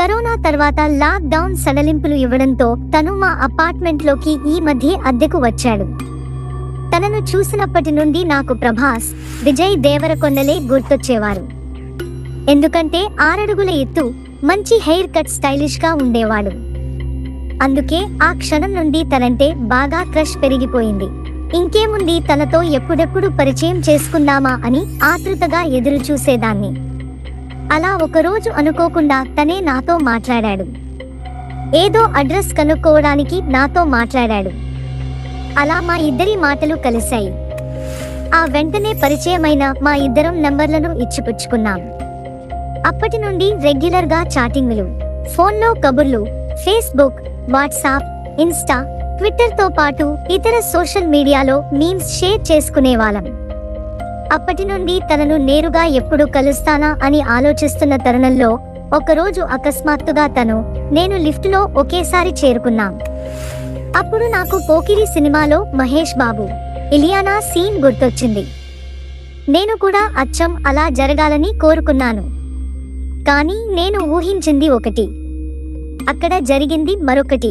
corona తర్వాత lock down సడలింపులు ఇవ్వడంతో తను మా అపార్ట్మెంట్లోకి ఈ మధ్య అద్దెకు వచ్చాడు తనను చూసినప్పటి నుండి నాకు ప్రభాస్ విజయ్ దేవరకొండలే గుర్తొచ్చేవారు ఎందుకంటే ఆరడుగుల ఎత్తు మంచి హెయిర్ కట్ స్టైలిష్ గా ఉండేవాడు అందుకే ఆ క్షణం నుండి తనంటే బాగా క్రష్ పెరిగిపోయింది ఇంకేముంది తనతో ఎప్పుడెప్పుడు పరిచయం చేసుకుందామా అని ఆతృతగా ఎదురు చూసేదాన్ని అలా ఒకరోజు అనుకోకుండా తనే నాతో మాట్లాడాడు ఏదో అడ్రస్ కనుక్కోవడానికి నాతో మాట్లాడాడు అలా మా ఇద్దరి మాటలు కలిశాయి ఆ వెంటనే పరిచయమైన మా ఇద్దరం నంబర్లను ఇచ్చిపుచ్చుకున్నాం అప్పటి నుండి రెగ్యులర్ గా చాటింగులు ఫోన్లో కబుర్లు ఫేస్బుక్ వాట్సాప్ ఇన్స్టా ట్విట్టర్ తో పాటు ఇతర సోషల్ మీడియాలో మీమ్స్ షేర్ చేసుకునేవాళ్ళం అప్పటి నుండి తనను నేరుగా ఎప్పుడు కలుస్తానా అని ఆలోచిస్తున్న తరుణంలో ఒకరోజు అకస్మాత్తుగా తను నేను లిఫ్టులో ఒకేసారి చేరుకున్నాం అప్పుడు నాకు పోకిరి సినిమాలో మహేష్ బాబు ఇలియానా సీన్ గుర్తొచ్చింది నేను కూడా అచ్చం అలా జరగాలని కోరుకున్నాను కానీ నేను ఊహించింది ఒకటి అక్కడ జరిగింది మరొకటి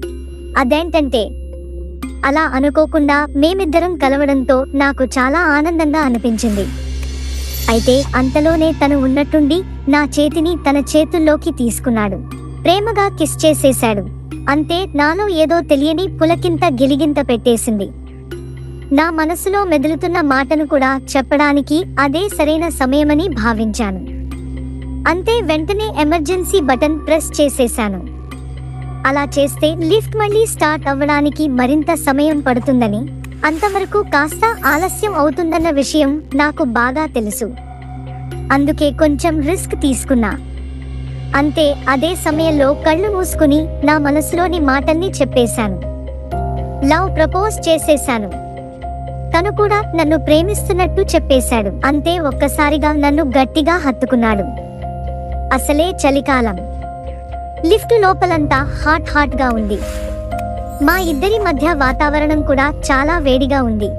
అదేంటంటే అలా అనుకోకుండా మేమిద్దరం కలవడంతో నాకు చాలా ఆనందంగా అనిపించింది అయితే అంతలోనే తను ఉన్నట్టుండి నా చేతిని తన చేతుల్లోకి తీసుకున్నాడు ప్రేమగా కిస్ చేసేశాడు అంతే నాలో ఏదో తెలియని పులకింత గిలిగింత పెట్టేసింది నా మనసులో మెదులుతున్న మాటను కూడా చెప్పడానికి అదే సరైన సమయమని భావించాను అంతే వెంటనే ఎమర్జెన్సీ బటన్ ప్రెస్ చేసేశాను అలా చేస్తే లిఫ్ట్ మళ్ళీ స్టార్ట్ అవ్వడానికి మరింత సమయం పడుతుందని అంతవరకు కాస్త ఆలస్యం అవుతుందన్న విషయం నాకు బాగా తెలుసు అందుకే కొంచెం రిస్క్ తీసుకున్నా అంతే అదే సమయంలో కళ్ళు మూసుకుని నా మనసులోని మాటల్ని చెప్పేశాను లవ్ ప్రపోజ్ చేసేశాను తను కూడా నన్ను ప్రేమిస్తున్నట్టు చెప్పేశాడు అంతే ఒక్కసారిగా నన్ను గట్టిగా హత్తుకున్నాడు అసలే చలికాలం లిఫ్ట్ లోపలంతా హాట్ హాట్ గా ఉంది మా ఇద్దరి మధ్య వాతావరణం కూడా చాలా వేడిగా ఉంది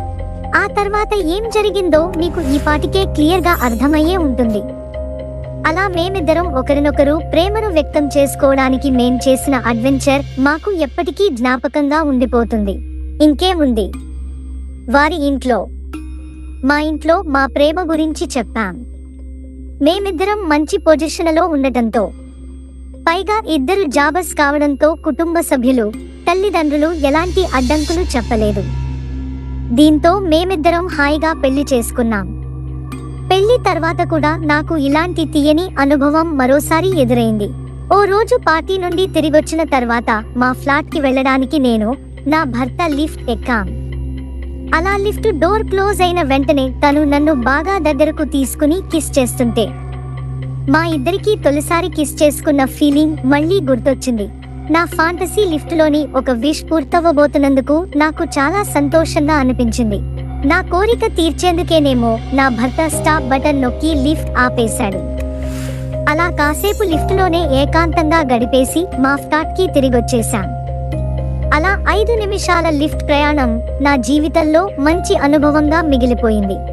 ఆ తర్వాత ఏం జరిగిందో మీకు ఈ పాటికే క్లియర్ గా అర్థమయ్యే ఉంటుంది అలా మేమిద్దరం ఒకరినొకరు ప్రేమను వ్యక్తం చేసుకోవడానికి మేం చేసిన అడ్వెంచర్ మాకు ఎప్పటికీ జ్ఞాపకంగా ఉండిపోతుంది ఇంకేముంది వారి ఇంట్లో మా ఇంట్లో మా ప్రేమ గురించి చెప్పాం మేమిద్దరం మంచి పొజిషన్లో ఉండటంతో పైగా ఇద్దరు జాబర్స్ కావడంతో కుటుంబ సభ్యులు తల్లిదండ్రులు ఎలాంటి అడ్డంకులు చెప్పలేదు దీంతో మేమిద్దరం హాయిగా పెళ్లి చేసుకున్నాం పెళ్లి తర్వాత కూడా నాకు ఇలాంటి తీయని అనుభవం మరోసారి ఎదురైంది ఓ రోజు పార్టీ నుండి తిరిగొచ్చిన తర్వాత మా ఫ్లాట్ కి వెళ్ళడానికి నేను నా భర్త లిఫ్ట్ ఎక్కాం అలా లిఫ్ట్ డోర్ క్లోజ్ అయిన వెంటనే తను నన్ను బాగా దగ్గరకు తీసుకుని కిస్ చేస్తుంటే మా ఇద్దరికీ తొలిసారి కిస్ చేసుకున్న ఫీలింగ్ మళ్ళీ గుర్తొచ్చింది నా ఫాంటసీ లిఫ్ట్లోని ఒక విష్ పూర్తవ్వబోతున్నందుకు నాకు చాలా సంతోషంగా అనిపించింది నా కోరిక తీర్చేందుకేనేమో నా భర్త స్టాప్ బటన్ నొక్కి లిఫ్ట్ ఆపేశాడు అలా కాసేపు లిఫ్ట్లోనే ఏకాంతంగా గడిపేసి మా ఫ్లాట్కి తిరిగొచ్చేశాం అలా ఐదు నిమిషాల లిఫ్ట్ ప్రయాణం నా జీవితంలో మంచి అనుభవంగా మిగిలిపోయింది